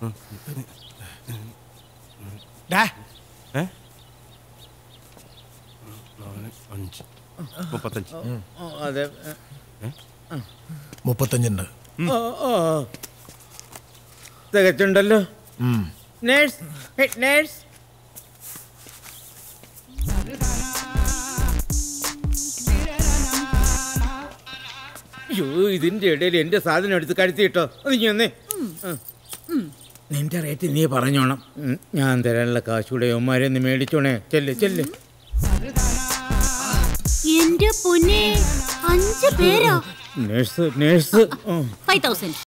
ഡാ ഏ നാല് അഞ്ച് മുപ്പത്തഞ്ച് ഓ, അതെ മുപ്പത്തഞ്ചുണ്ട് ഓ, ഓ. തികച്ചുണ്ടല്ലോ ഉം. നേഴ്സ് ഹേ, നേഴ്സ് അയ്യോ ഇതിന്റെ ഇടയിൽ എന്റെ സാധനം എടുത്ത് കഴുത്തിട്ടോ അത് നീ ഒന്നേ നിന്റെ റേറ്റ് നീ പറഞ്ഞോണം ഉം, ഞാൻ തരാനുള്ള കാശൂടെ ഉമ്മാരെ ഒന്ന് മേടിച്ചോണേ ചെല്ല് ചെല്ല് എന്റെ പൊന്നെ അഞ്ച് പേരോ നേഴ്സ് നേഴ്സ് ഫൈവ് തൗസൻഡ്